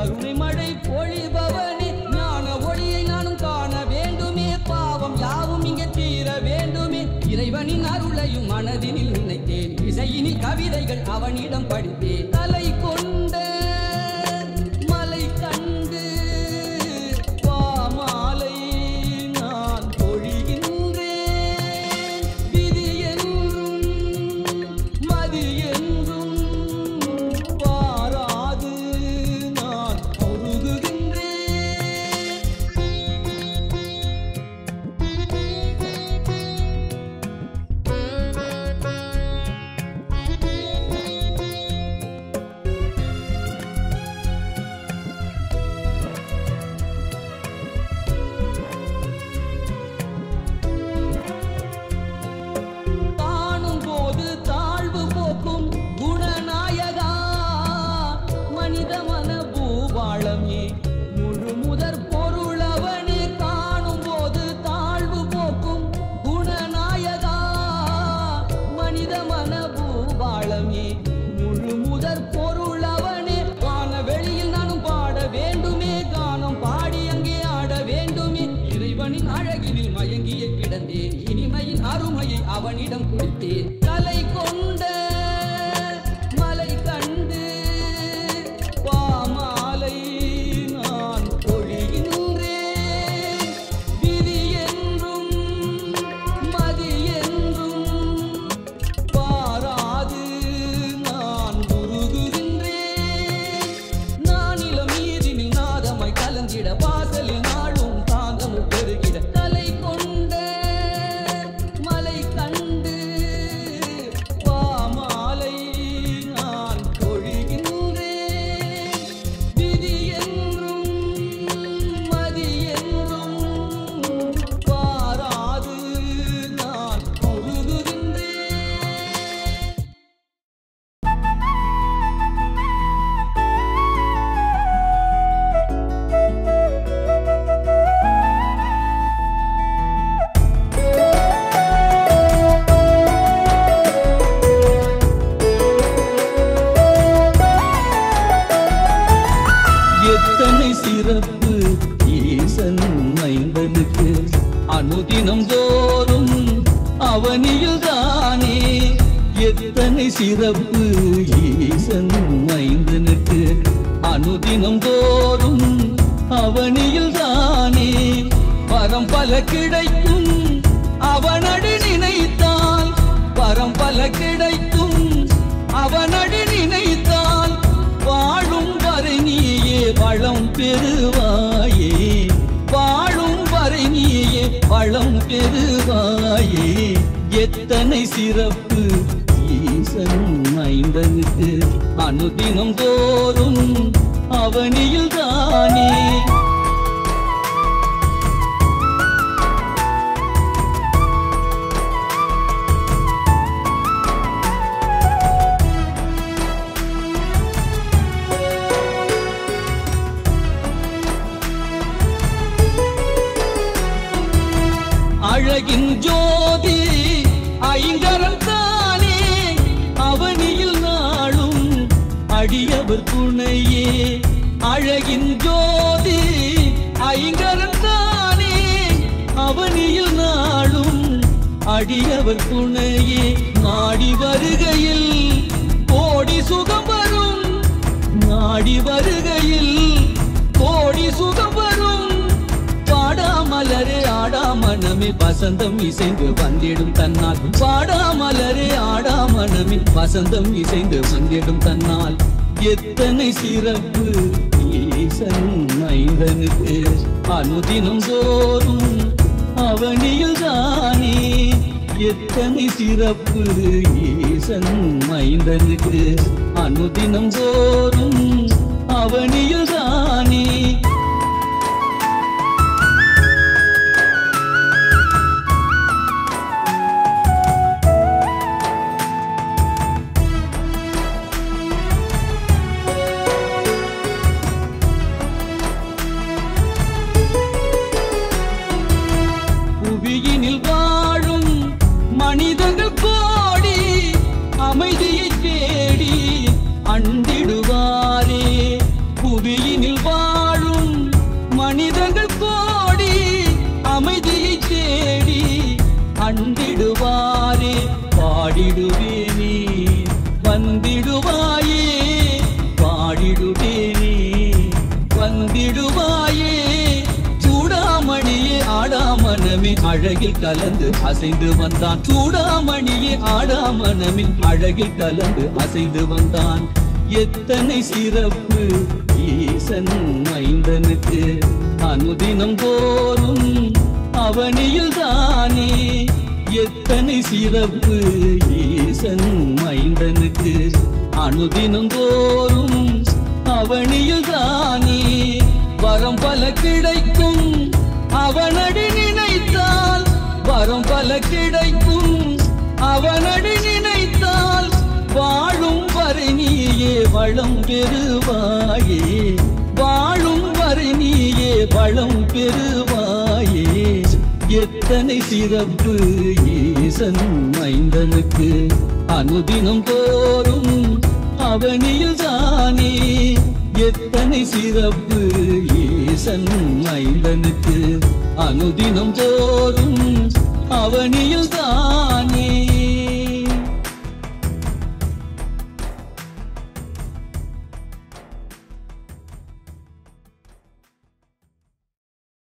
கருணை மழை பொழிபவனே ஞான ஒளியை நானும் காண வேண்டுமே பாவம் யாவும் இங்கே தீர வேண்டுமே இறைவனின் அருளையும் மனதினில் நினைத்தேன் இசையினில் கவிதைகள் அவனிடம் படித்தேன் தலை கொண்ட மலை கண்டு பாமாலை நான் பொழிகின்றேன் விதி என்றும் மதி என்றும் பாராது நான் உருகுகின்றேன் காணும் போது தாழ்வு போக்கும் குணநாயகா மனித மன பூவாளமே முழு முதற் பொருளவனே காணும் போது தாழ்வு போக்கும் குணநாயகா மனித மன பூவாளமே முழு முதற் பொருளவனே வான வெளியில் நானும் பாட வேண்டுமே கானம் பாடி அங்கே ஆட வேண்டுமே இறைவனின் அழகினில் மயங்கிய கிடந்தேன் இனிமையின் அருமையை அவனிடம் கொடுத்தேன் கலை கொண்ட மலை கண்டு பாமாலை நான் பொழிகின்றேன் விதி என்றும் மதி என்றும் பாராது நான் உருகுகின்றேன் நானிலம் நீரினில் நாதமாய் கலந்திட வாசலில் நாளும் தாந்தமும் பெருகிட தலை கொண்ட மலை கண்டு பாமாலை நான் பொழிகின்றேன் விதி என்றும் மதி என்றும் பாராது நான் உருகுகின்றேன் எத்தனை சிறப்பு ஈசன் மைந்தனுக்கு அனுதினம் தோறும் அவனியில் தானே எத்தனை சிறப்பு ஈசன் மைந்தனுக்கு அனுதினம் தோறும் அவனியில் தானே பரம் பல கிடைக்கும் அவனடி நினைத்தால் பரம் பல கிடைக்கும் அவனடி நினைத்தால் வாழும் வரை நீயே வளம் பெறுவாயே வாழும் வரை நீயே வளம் பெறுவாயே எத்தனை சிறப்பு ஈசன் மைந்தனுக்கு அனுதினம் தோறும் அவனியில் தானே அழகின் ஜோதி ஐங்கரன் தானே அவனியில் நாளும் அடியவர் துணையே அழகின் ஜோதி ஐங்கரன் தானே அவனியில் நாளும் அடியவர் துணையே நாடி வருகையில் கோடி சுகம் வரும் நாடி வருகையில் கோடி சுகம் வரும் பாடாமலரே ஆடாமனமே வசந்தம் இசைந்து வந்திடும் தன்னால் பாடாமலரே ஆடாமனமே வசந்தம் இசைந்து வந்திடும் தன்னால் எத்தனை சிறப்பு ஈசன் மைந்தனுக்கு அனுதினம் தோறும் அவனியில் தானே எத்தனை சிறப்பு ஈசன் மைந்தனுக்கு அனுதினம் தோறும் அவனியில் தானே புவியினில் வாழும் மனிதர்கள் கோடி அமைதியை தேடி அண்டிடுவாரே புவியினில் மண்ணினில் வாழும் மனிதர்கள் கோடி அமைதியை தேடி அண்டிடுவாரே பாடிடுவேனே வந்திடுவாயே பாடிடுவேனே வந்திடுவாயே சூடாமணியே ஆடாமனமே அழகில் கலந்து அசைந்து வந்தான் சூடாமணியே ஆடாமனமில் அழகில் கலந்து அசைந்து வந்தான் எத்தனை சிறப்பு ஈசன் மைந்தனுக்கு அனுதினம் போரும் அவனியில் தானே எத்தனை சிறப்பு ஈசன் மைந்தனுக்கு அனுதினம் தோறும் அவனியில் தானே வரம் பல கிடைக்கும் அவனடி நினைத்தால் வரம் பல கிடைக்கும் அவனடி நினைத்தால் வாழும் வரை நீயே வளம் பெறுவாயே வாழும் வரை நீயே வளம் பெறுவாயே எத்தனை சிறப்பு ஈசன் மைந்தனுக்கு அனுதினம் போரும் அவனியில் தானே எத்தனை சிறப்பு ஈசன் மைந்தனுக்கு அனுதினம் தோறும் அவனியில் தானே